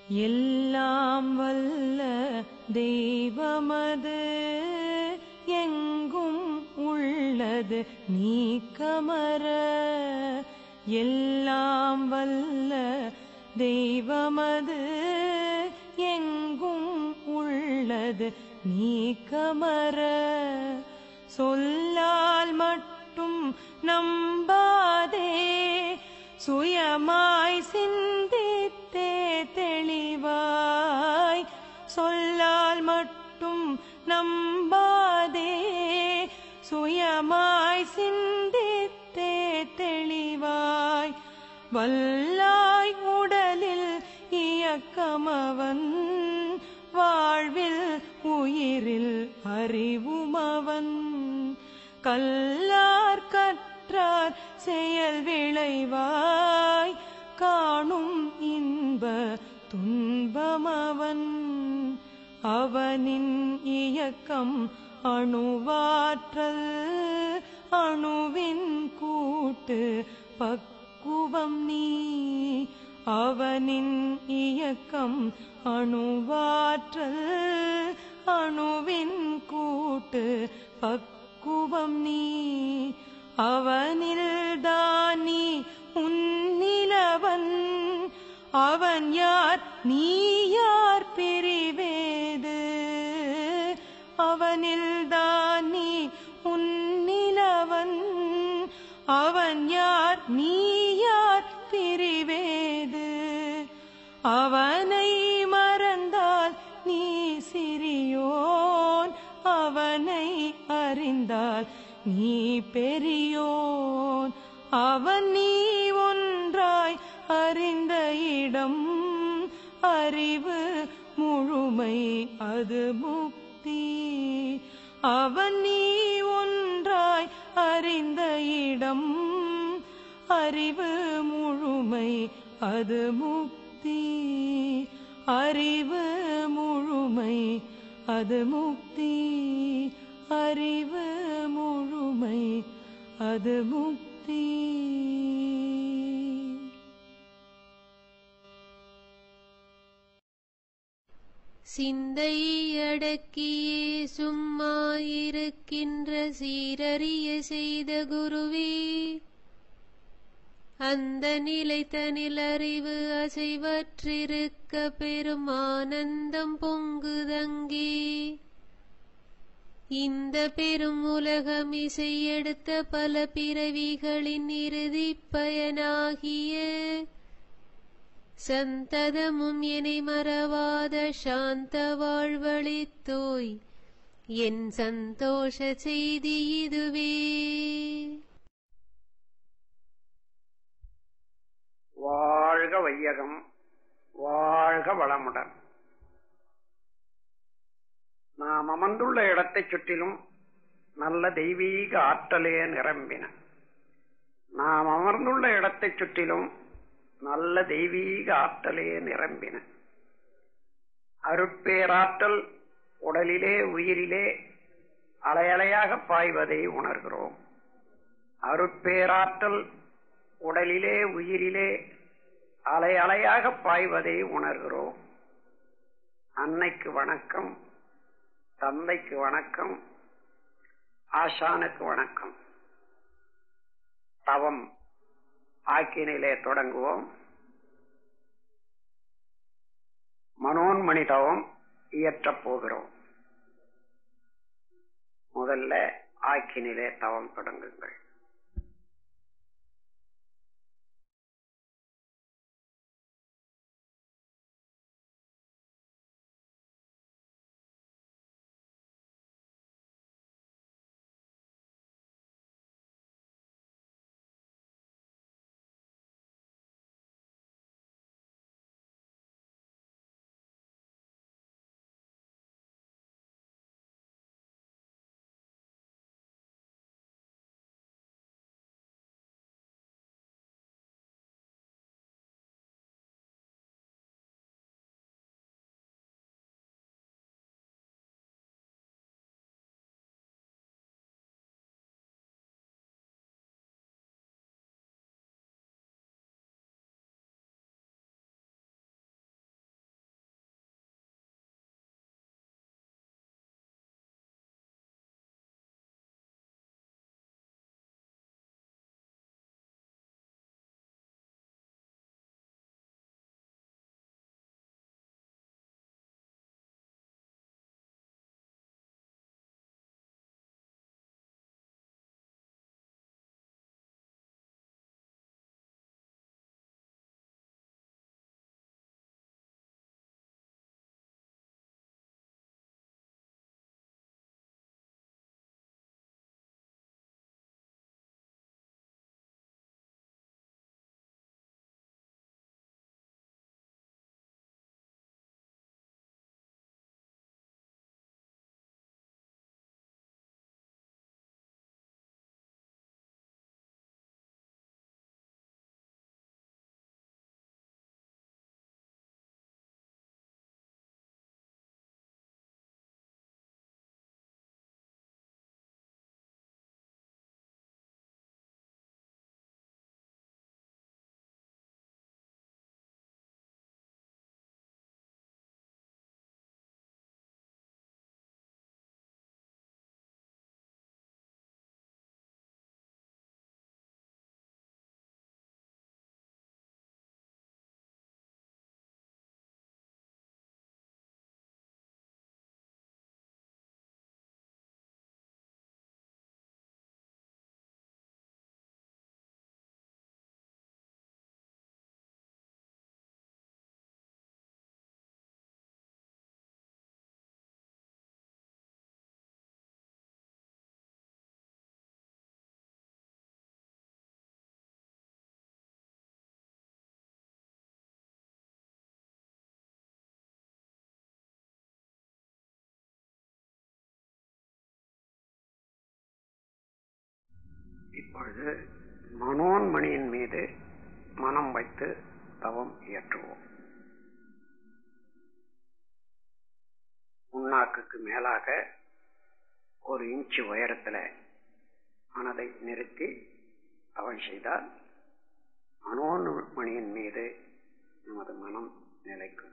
எல்லாம் வல்ல தெய்வமது எங்கும் உள்ளது நீக்கமர எல்லாம் வல்ல தெய்வமது எங்கும் உள்ளது நீக்கமர சொல்லால் மட்டும் நம்பாதே சுயமாய் சிந்தித்தே தெளிவாய் சொல்லால் மட்டும் நம்பாதே சுயமாய் சிந்தித்தே தெளிவாய் வல்லாய் உடலில் இயக்கமவன் வாழ்வில் உயிரில் அறிவுமவன் கல்லார் கற்றார் செயல் விளைவாய் காணும் இன்ப துன்பமவன் அவனின் இயக்கம் அணுவாற்றல் அணுவின் கூட்டு பக்குவம் நீ அவனின் இயக்கம் அணுவாற்றல் அணுவின் கூட்டு பக்குவம் நீ அவனில் தானி உன்னிலவன் அவன் யார் நீ யார் பிரிவேது அவனில் தானி உன்னிலவன் அவன் யார் நீ யார் பிரிவேது அவனை மறந்தால் நீ சிறியோன் அவனை அறிந்தால் நீ பெரியோன் அவன் நீ ஒன்றாய் அறிந்த இடம் அறிவு முழுமை அது முக்தி அவன் நீ ஒன்றாய் அறிந்த இடம் அறிவு முழுமை அது முக்தி அறிவு முழுமை அது முக்தி அறிவு முழுமை அது முக்தி சிந்தையை அடக்கியே சும்மா இருக்கின்ற சீரறிய செய்த குருவே அந்த நிலை தனில் அறிவு அசைவற்றிருக்க பெரும் ஆனந்தம் பொங்குதங்கே இந்த பெரும் உலகம் இசையெடுத்த பல பிறவிகளின் இறுதிப் பயனாகிய சந்ததமும் என்னை மறவாத சாந்த வாழ்வழித்தோய் என் சந்தோஷ செய்தி இதுவே வாழ்க வையகம் வாழ்க வளமுடன் நாம் அமர்ந்துள்ள இடத்தைச் சுற்றிலும் நல்ல தெய்வீக ஆற்றலே நிரம்பின நாம் அமர்ந்துள்ள இடத்தைச் சுற்றிலும் நல்ல தெய்வீக ஆற்றலே நிரம்பின அருட்பேராற்றல் உடலிலே உயிரிலே அலையலையாக பாய்வதை உணர்கிறோம் அருட்பேராற்றல் உடலிலே உயிரிலே அலை அலையாக பாய்வதை உணர்கிறோம் அன்னைக்கு வணக்கம் தந்தைக்கு வணக்கம் ஆசானுக்கு வணக்கம் தவம் ஆக்கினிலே தொடங்குவோம் மனோன்மணி தவம் இயற்றப் போகிறோம் முதல்ல ஆக்கினிலே தவம் தொடங்குங்கள் இப்பொழுது மனோன்மணியின் மீது மனம் வைத்து தவம் இயற்றுவோம் முன்னாக்குக்கு மேலாக ஒரு இன்ச்சு உயரத்துல மனதை நிறுத்தி தவம் செய்தால் மனோன்மணியின் மீது நமது மனம் நிலைக்கும்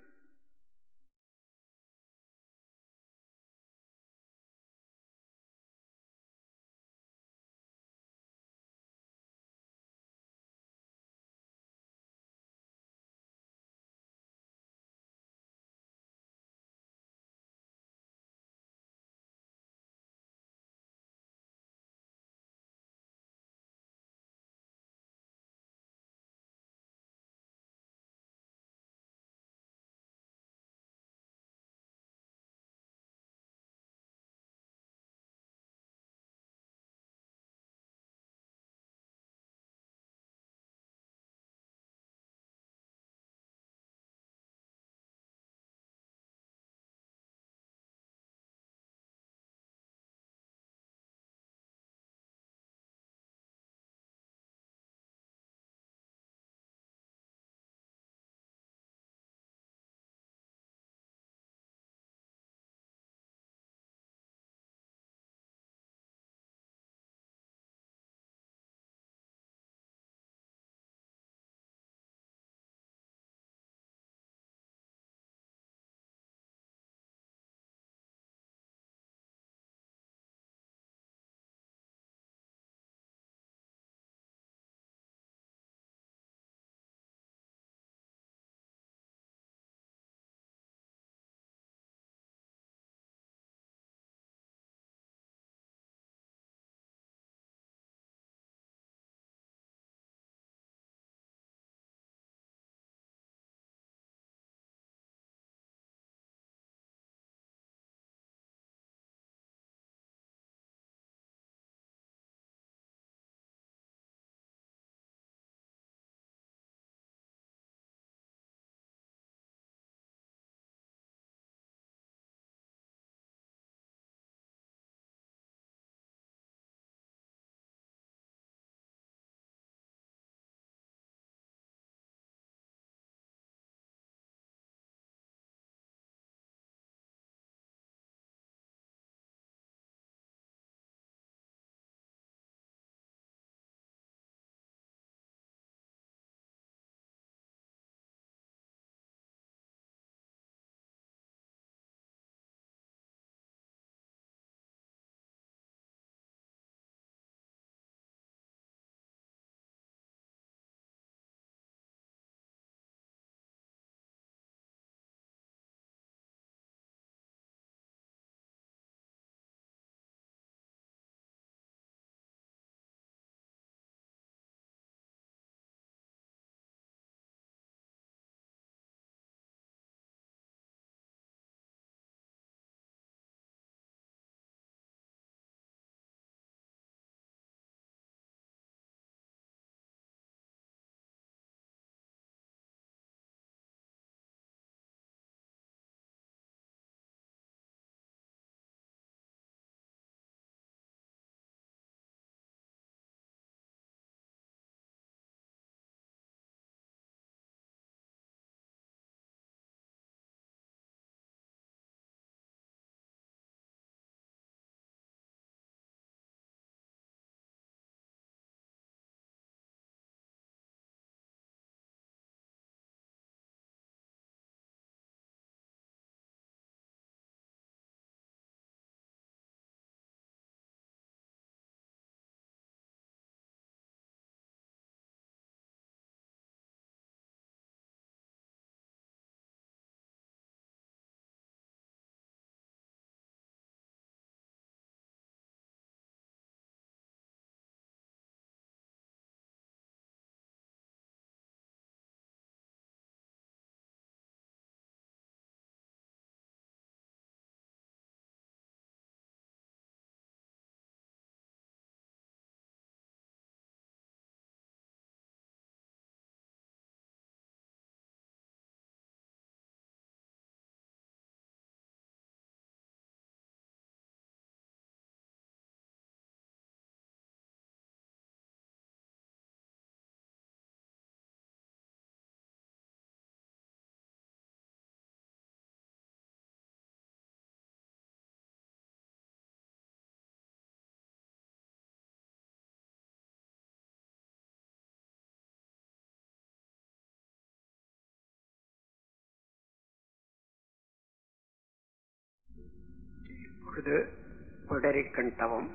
இப்பொழுது பிடரிக்கண் தவம்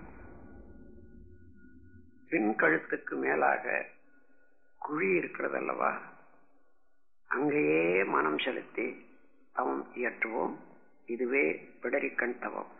பின் கழுத்துக்கு மேலாக குழி இருக்கிறது அல்லவா அங்கேயே மனம் செலுத்தி தவம் இயற்றுவோம் இதுவே பிடரிக்கண் தவம்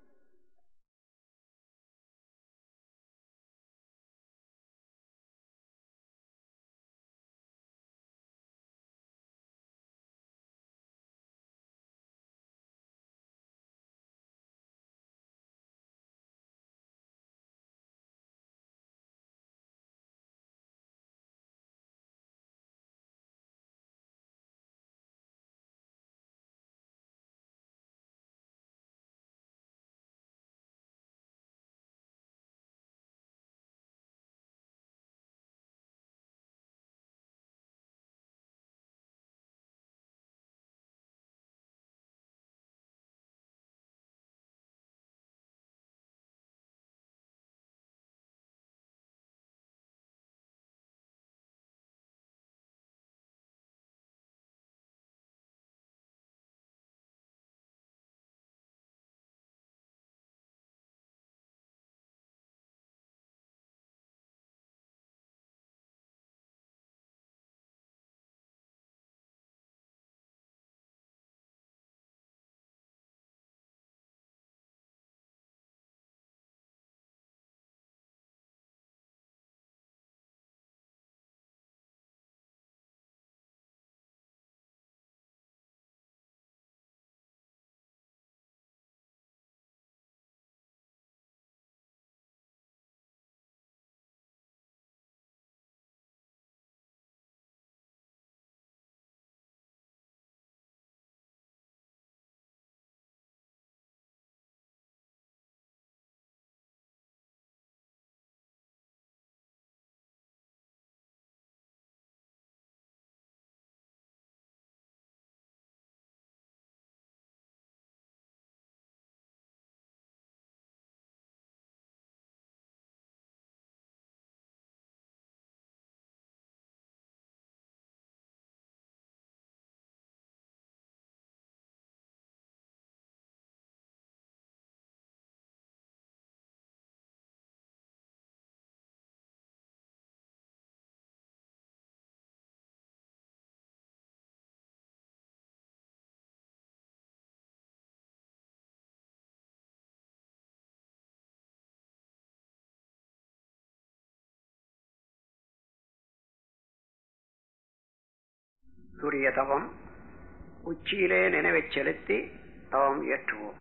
சூரிய தவம் உச்சியிலே நினைவைச் செலுத்தி தவம் இயற்றுவோம்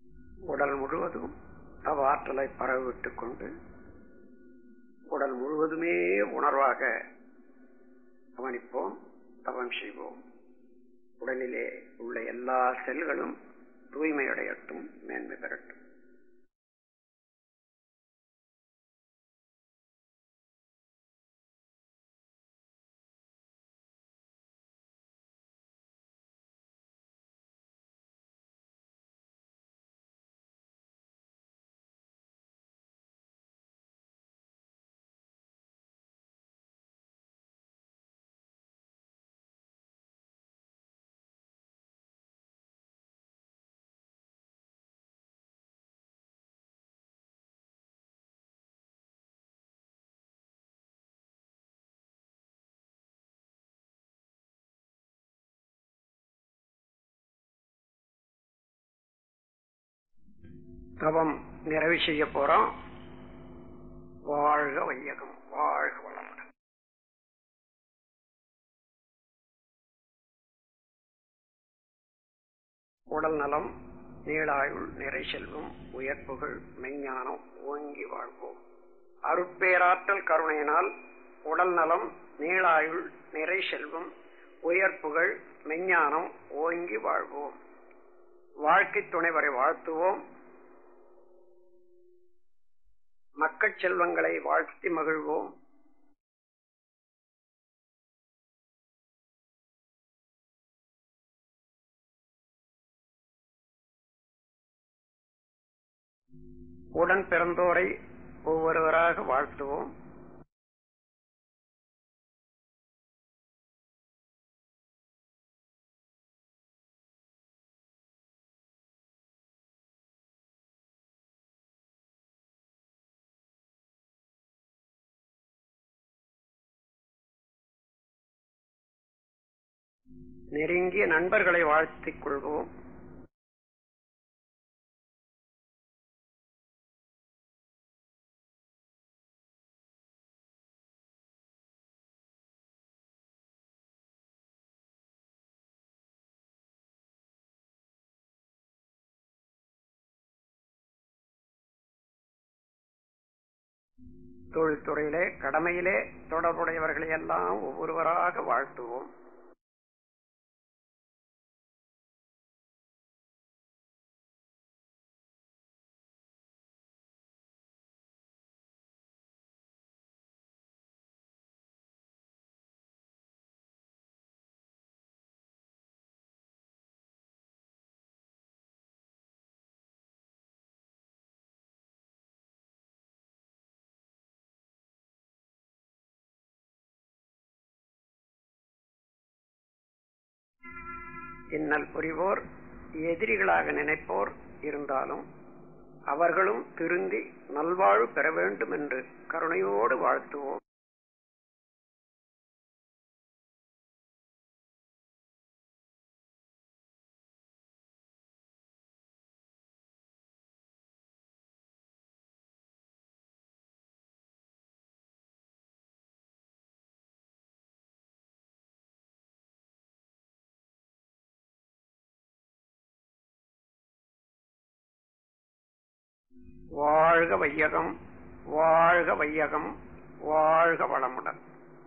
உடல் முழுவதும் தவ ஆற்றலை பரவிவிட்டுக் கொண்டு உடல் முழுவதுமே உணர்வாக கவனிப்போம் தவம் செய்வோம் உடலிலே உள்ள எல்லா செல்களும் தூய்மையடையட்டும் மேன்மை பெறட்டும் தவம் நிறைவு செய்ய போறோம் வாழ்க வையகம் வாழ்க வளமுடன் உடல் நலம் நீளாயுள் நிறை செல்வம் உயர்ப்புகள் மெஞ்ஞானம் ஓங்கி வாழ்வோம் அருட்பேராற்றல் கருணையினால் உடல் நலம் நீளாயுள் நிறை செல்வம் உயர்ப்புகள் மெஞ்ஞானம் ஓங்கி வாழ்வோம் வாழ்க்கை துணைவரை வாழ்த்துவோம் மக்கள் செல்வங்களை வாழ்த்தி மகிழ்வோம் உடன் பிறந்தோரை ஒவ்வொருவராக வாழ்த்துவோம் நெருங்கிய நண்பர்களை வாழ்த்திக் கொள்வோம் தொழில்துறையிலே கடமையிலே தொடர்புடையவர்களை எல்லாம் ஒவ்வொருவராக வாழ்த்துவோம் இன்னல் புரிவோர் எதிரிகளாக நினைப்போர் இருந்தாலும் அவர்களும் திருந்தி நல்வாழ்வு பெற வேண்டும் என்று கருணையோடு வாழ்த்துவோம் வாழ்க வையகம் வாழ்க வையகம் வாழ்க வளமுடன்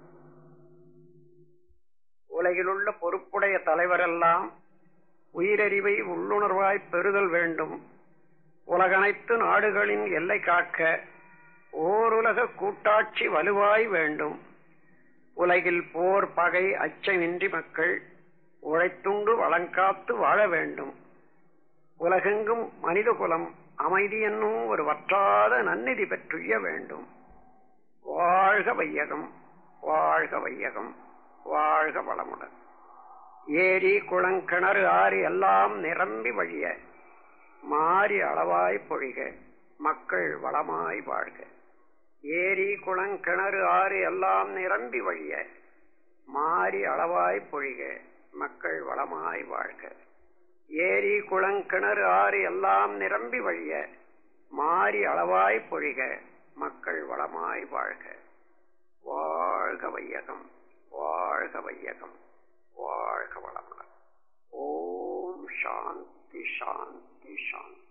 உலகிலுள்ள பொறுப்புடைய தலைவரெல்லாம் உயிரறிவை உள்ளுணர்வாய் பெறுதல் வேண்டும் உலகனைத்து நாடுகளின் எல்லை காக்க ஓருலக கூட்டாட்சி வலுவாய் வேண்டும் உலகில் போர் பகை அச்சமின்றி மக்கள் உழைத்துண்டு வளங்காத்து வாழ வேண்டும் உலகெங்கும் மனிதகுலம் அமைதி என்னும் ஒரு வற்றாத நன்னிதி பெற்றுய வேண்டும் வாழ்க வையகம் வாழ்க வையகம் வாழ்க வளமுடன் ஏரி குளங்கிணறு ஆறு எல்லாம் நிரம்பி வழிய மாறி அளவாய் பொழிக மக்கள் வளமாய் வாழ்க ஏரி குளங்கிணறு ஆறு எல்லாம் நிரம்பி வழிய மாறி அளவாய் பொழிக மக்கள் வளமாய் வாழ்க ஏரி குளங்கிணறு ஆறு எல்லாம் நிரம்பி வழிய மாறி அளவாய் பொழிக மக்கள் வளமாய் வாழ்க வாழ்க வையகம் வாழ்க வையகம் வாழ்க வளமுடன் ஓம் சாந்தி சாந்தி சாந்தி